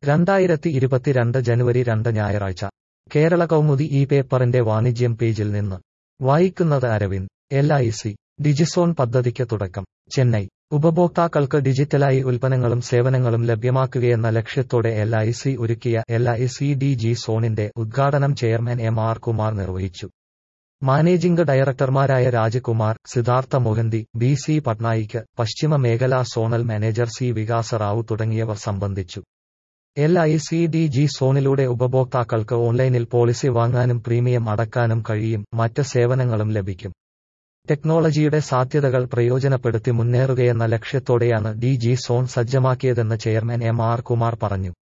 രണ്ടായിരത്തി ഇരുപത്തിരണ്ട് ജനുവരി രണ്ട് ഞായറാഴ്ച കേരള കൗമുദി ഈ പേപ്പറിന്റെ വാണിജ്യം പേജിൽ നിന്ന് വായിക്കുന്നത് Aravind L I C Digizone പദ്ധതിക്ക് തുടക്കം ചെന്നൈ ഉപഭോക്താക്കൾക്ക് ഡിജിറ്റലായി ഉൽപ്പന്നങ്ങളും സേവനങ്ങളും ലഭ്യമാക്കുകയെന്ന ലക്ഷ്യത്തോടെ എൽ ഐ സി ഒരുക്കിയ L I C Digi സോണിന്റെ ഉദ്ഘാടനം ചെയർമാൻ എം ആർ കുമാർ നിർവഹിച്ചു മാനേജിംഗ് ഡയറക്ടർമാരായ രാജകുമാർ സിദ്ധാർത്ഥ മൊഹന്തി ബി സി പട്നായിക്ക് പശ്ചിമ മേഖലാ zonal manager C Vikasa Rao തുടങ്ങിയവർ സംബന്ധിച്ചു L I C Digi സോണിലൂടെ ഉപഭോക്താക്കൾക്ക് ഓൺലൈനിൽ പോളിസി വാങ്ങാനും പ്രീമിയം അടക്കാനും കഴിയും മറ്റ് സേവനങ്ങളും ലഭിക്കും ടെക്നോളജിയുടെ സാധ്യതകൾ പ്രയോജനപ്പെടുത്തി മുന്നേറുകയെന്ന ലക്ഷ്യത്തോടെയാണ് ഡി ജി സോൺ സജ്ജമാക്കിയതെന്ന് ചെയർമാൻ എം ആർ കുമാർ പറഞ്ഞു